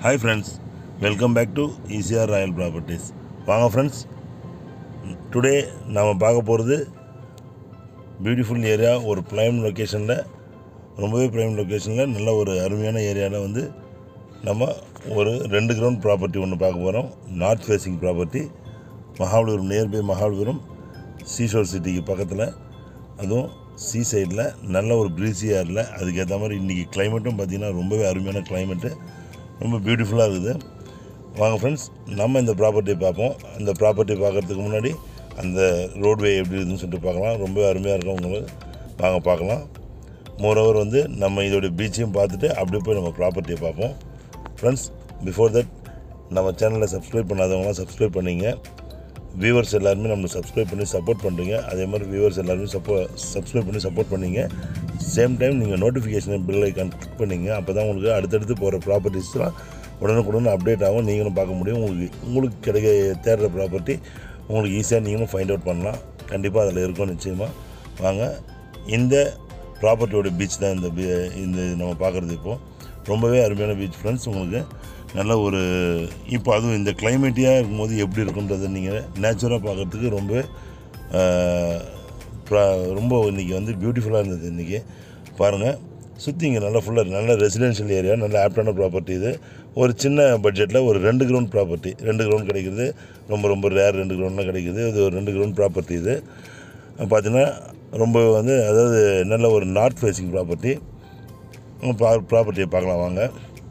hi friends welcome back to ECR Royal properties வாங்க friends today நாம் பார்க்க போகிறது பியூட்டிஃபுல் ஏரியா ஒரு ப்ரைம் லொக்கேஷனில் ரொம்பவே ப்ரைம் லொக்கேஷனில் நல்ல ஒரு அருமையான ஏரியாவில் வந்து நம்ம ஒரு ரெண்டு கிரவுண்ட் ப்ராப்பர்ட்டி ஒன்று பார்க்க போகிறோம் north facing property Mahabalipuram nearby Mahabalipuram seashore சிட்டிக்கு பக்கத்தில் அதுவும் சீ சைடில் நல்ல ஒரு ப்ரீஸி ஏரில் அதுக்கேற்ற மாதிரி இன்றைக்கி கிளைமேட்டும் பார்த்திங்கன்னா ரொம்பவே அருமையான கிளைமேட்டு ரொம்ப பியூட்டிஃபுல்லாக இருக்குது வாங்க ஃப்ரெண்ட்ஸ் நம்ம இந்த ப்ராப்பர்ட்டியை பார்ப்போம் அந்த ப்ராப்பர்ட்டி பார்க்குறதுக்கு முன்னாடி அந்த ரோட்வே எப்படி இருக்குதுன்னு சொல்லிட்டு பார்க்கலாம் ரொம்ப அருமையாக இருக்கும் உங்களுக்கு வாங்க பார்க்கலாம் மோரோவர் வந்து நம்ம இதோடைய பீச்சையும் பார்த்துட்டு அப்படியே போய் நம்ம ப்ராப்பர்ட்டியை பார்ப்போம் ஃப்ரெண்ட்ஸ் பிஃபோர் தட் நம்ம சேனலை சப்ஸ்கிரைப் பண்ணாதவங்களாம் சப்ஸ்கிரைப் பண்ணிங்க வியூவர்ஸ் எல்லாருமே நம்மளுக்கு சப்ஸ்கிரைப் பண்ணி சப்போர்ட் பண்ணுறீங்க அதே மாதிரி வியூவர்ஸ் எல்லாருமே சப்போ சப்ஸ்கிரைப் பண்ணி சப்போர்ட் பண்ணீங்க சேம் டைம் நீங்கள் நோட்டிஃபிகேஷன் பில் ஐக்கான் கிளிக் பண்ணிங்க அப்போ தான் உங்களுக்கு அடுத்தடுத்து போகிற ப்ராப்பர்ட்டிஸ்லாம் உடனுக்குடன் அப்டேட் ஆகும் நீங்களும் பார்க்க முடியும் உங்களுக்கு உங்களுக்கு கிடைக்க தேடுற ப்ராப்பர்ட்டி உங்களுக்கு ஈஸியாக நீங்களும் ஃபைண்ட் அவுட் பண்ணலாம் கண்டிப்பாக அதில் இருக்கும் நிச்சயமாக வாங்க இந்த ப்ராப்பர்ட்டியோட பீச் தான் இந்த பீ இந்த நம்ம பார்க்குறது இப்போது ரொம்பவே அருமையான பீச் ஃப்ரெண்ட்ஸ் உங்களுக்கு நல்ல ஒரு இப்போ அதுவும் இந்த கிளைமேட்டியாக இருக்கும்போது எப்படி இருக்குன்றதை நீங்கள் நேச்சுராக பார்க்குறதுக்கு ரொம்ப ரொம்ப இன்றைக்கி வந்து பியூட்டிஃபுல்லாக இருந்தது இன்றைக்கி பாருங்கள் சுற்றி இங்கே நல்லா ஃபுல்லாக நல்ல ரெசிடென்ஷியல் ஏரியா நல்ல ஆப்டான ப்ராப்பர்ட்டி இது ஒரு சின்ன பட்ஜெட்டில் ஒரு ரெண்டு கிரவுண்ட் ப்ராப்பர்ட்டி ரெண்டு கிரவுண்ட் கிடைக்குது ரொம்ப ரொம்ப ரேர் ரெண்டு கிரவுண்ட்லாம் கிடைக்குது இது ஒரு ரெண்டு கிரவுண்ட் ப்ராப்பர்ட்டி இது பார்த்தீங்கன்னா ரொம்ப வந்து அதாவது நல்ல ஒரு நார்த் ஃபேஸிங் ப்ராப்பர்ட்டி ப்ராப்பர்ட்டியை பார்க்கலாம் வாங்க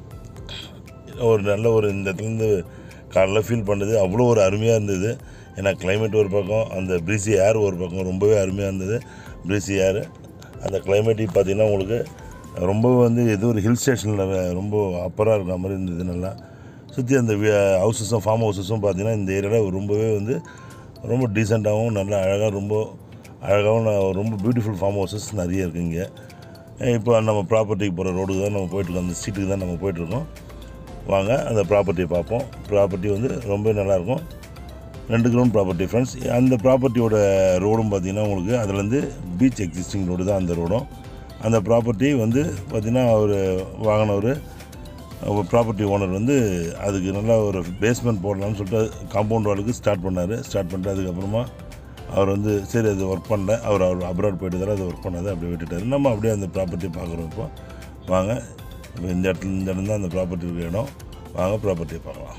ஒரு நல்ல ஒரு இந்த இடத்துலேருந்து காலைல ஃபீல் பண்ணது அவ்வளோ ஒரு அருமையாக இருந்தது ஏன்னா கிளைமேட் ஒரு பக்கம் அந்த ப்ரீசி ஏர் ஒரு பக்கம் ரொம்பவே அருமையாக இருந்தது ப்ரீசி ஏர் அந்த கிளைமேட்டு பார்த்திங்கன்னா உங்களுக்கு ரொம்ப வந்து ஏதோ ஒரு ஹில் ஸ்டேஷனில் ரொம்ப அப்பராக இருக்கிற மாதிரி இருந்தது நல்லா சுற்றி அந்த ஹவுசஸும் ஃபார்ம் ஹவுசஸும் பார்த்திங்கன்னா இந்த ஏரியாவில் ரொம்பவே வந்து ரொம்ப டீசெண்டாகவும் நல்லா அழகாக ரொம்ப அழகாகவும் ரொம்ப பியூட்டிஃபுல் ஃபார்ம் ஹவுசஸ் நிறைய இருக்குது இங்கே இப்போ நம்ம ப்ராப்பர்ட்டிக்கு போகிற ரோடுக்கு தான் நம்ம போயிட்டுருக்கோம் அந்த ஸ்ட்ரீட்டுக்கு தான் நம்ம போயிட்டுருக்கோம் வாங்க அந்த ப்ராப்பர்ட்டியை பார்ப்போம் ப்ராப்பர்ட்டி வந்து ரொம்ப நல்லாயிருக்கும் ரெண்டு கிரவுண்ட் ப்ராப்பர்ட்டி ஃப்ரெண்ட்ஸ் அந்த ப்ராப்பர்ட்டியோட ரோடும் பார்த்திங்கன்னா உங்களுக்கு அதுலேருந்து பீச் எக்ஸிஸ்டிங் ரோடு தான் அந்த ரோடும் அந்த ப்ராப்பர்ட்டி வந்து பார்த்திங்கன்னா அவர் வாங்கினவர் ப்ராப்பர்ட்டி ஓனர் வந்து அதுக்கு நல்லா ஒரு பேஸ்மெண்ட் போடலான்னு சொல்லிட்டு காம்பவுண்ட் வாலுக்கு ஸ்டார்ட் பண்ணார் ஸ்டார்ட் பண்ணிட்டு அதுக்கப்புறமா அவர் வந்து சரி அது ஒர்க் பண்ணல அவர் அவர் அப்ராட் போயிட்டு அதை ஒர்க் பண்ணாது அப்படியே விட்டுட்டார் நம்ம அப்படியே அந்த ப்ராப்பர்ட்டியை பார்க்குறோம் இப்போ வாங்க இப்போ இந்த இடத்துல இந்த இடம் தான் அந்த ப்ராப்பர்ட்டி இருக்கிற இடம் வாங்க ப்ராப்பர்ட்டியை பார்க்கலாம்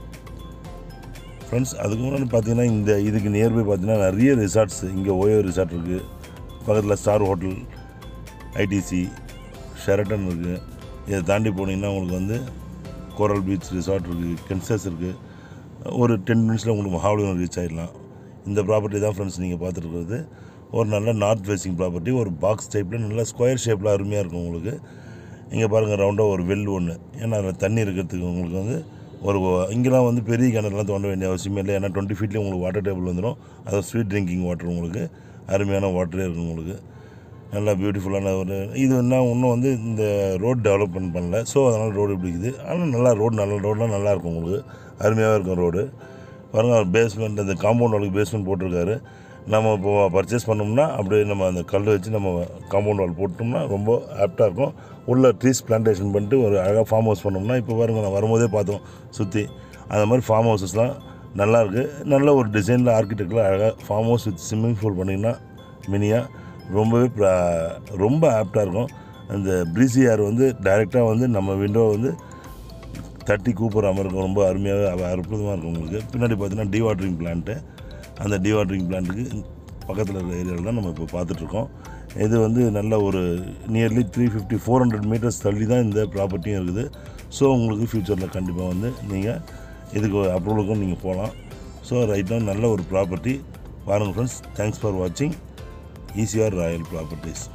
ஃப்ரெண்ட்ஸ் அதுக்கு முன்னாடி பார்த்தீங்கன்னா இந்த இதுக்கு நியர்பை பார்த்தீங்கன்னா நிறைய ரிசார்ட்ஸ் இங்கே ஓயோ ரிசார்ட் இருக்குது பக்கத்தில் ஸ்டார் ஹோட்டல் ஐடிசி ஷெரட்டன் இருக்குது இதை தாண்டி போனீங்கன்னா உங்களுக்கு வந்து கோரல் பீச் ரிசார்ட் இருக்குது கென்சஸ் இருக்குது ஒரு டென் மினிட்ஸில் உங்களுக்கு மகாபலிபுரம் ரீச் ஆகிடலாம் இந்த ப்ராப்பர்ட்டி தான் ஃப்ரெண்ட்ஸ் நீங்கள் பார்த்துருக்குறது ஒரு நல்ல நார்த் ஃபேஸிங் ப்ராப்பர்ட்டி ஒரு பாக்ஸ் டைப்பில் நல்ல ஸ்கொயர் ஷேப்பில் அருமையாக இருக்கும் உங்களுக்கு இங்கே பாருங்கள் ரவுண்டாக ஒரு வெல் ஒன்று ஏன்னா அதில் தண்ணி இருக்கிறதுக்கு உங்களுக்கு வந்து ஒரு இங்கெல்லாம் வந்து பெரிய கிணறுலாம் தோண்ட வேண்டிய அவசியமே இல்லை ஏன்னா டுவெண்ட்டி ஃபீட்லேயே உங்களுக்கு வாட்டர் டேபிள் வந்துடும் அது ஸ்வீட் ட்ரிங்கிங் வாட்டர் உங்களுக்கு அருமையான வாட்டரே இருக்கும் உங்களுக்கு நல்லா பியூட்டிஃபுல்லான ஒரு இது என்ன இன்னும் வந்து இந்த ரோட் டெவலப்மெண்ட் பண்ணல ஸோ அதனால் ரோடு இப்படி இருக்குது ஆனால் நல்லா ரோடு நல்ல ரோடெலாம் நல்லாயிருக்கும் உங்களுக்கு அருமையாக இருக்கும் ரோடு பாருங்கள் பேஸ்மெண்ட் அந்த காம்பவுண்ட் வாலுக்கு பேஸ்மெண்ட் போட்டிருக்காரு நம்ம இப்போ பர்ச்சேஸ் பண்ணோம்னா அப்படியே நம்ம அந்த கல் வச்சு நம்ம காம்பவுண்ட் வால் போட்டோம்னா ரொம்ப ஆப்டாக இருக்கும் உள்ள ட்ரீஸ் பிளான்டேஷன் பண்ணிட்டு ஒரு அழகாக ஃபார்ம் ஹவுஸ் பண்ணோம்னா இப்போ பாருங்கள் நான் வரும்போதே பார்த்தோம் சுற்றி அந்த மாதிரி ஃபார்ம் ஹவுசஸ்லாம் நல்லாயிருக்கு நல்ல ஒரு டிசைனில் ஆர்கிடெக்டில் அழகாக farm house with swimming pool பண்ணிங்கன்னா மினியாக ரொம்பவே ரொம்ப ஆப்டாக இருக்கும் அந்த ப்ரீசி ஏர் வந்து டைரெக்டாக வந்து நம்ம விண்டோ வந்து தட்டி கூப்பிட்ற மாதிரி இருக்கும் ரொம்ப அருமையாக அற்புதமாக இருக்கும் உங்களுக்கு பின்னாடி பார்த்தீங்கன்னா டிவாட்டரிங் பிளான்ட்டு அந்த டிவாட்டரிங் பிளான்ட்டுக்கு பக்கத்தில் இருக்கிற ஏரியாவில் தான் நம்ம இப்போ பார்த்துட்ருக்கோம் இது வந்து நல்ல ஒரு nearly three fifty four hundred metres தள்ளி தான் இந்த ப்ராப்பர்ட்டியும் இருக்குது ஸோ உங்களுக்கு ஃப்யூச்சரில் கண்டிப்பாக வந்து நீங்கள் இதுக்கு அப்ரூவலுக்கும் நீங்கள் போகலாம் ஸோ ரைட்டாக நல்ல ஒரு ப்ராப்பர்ட்டி பாருங்கள் ஃப்ரெண்ட்ஸ் தேங்க்ஸ் ஃபார் வாட்சிங் ஈசிஆர் ராயல் ப்ராப்பர்ட்டிஸ்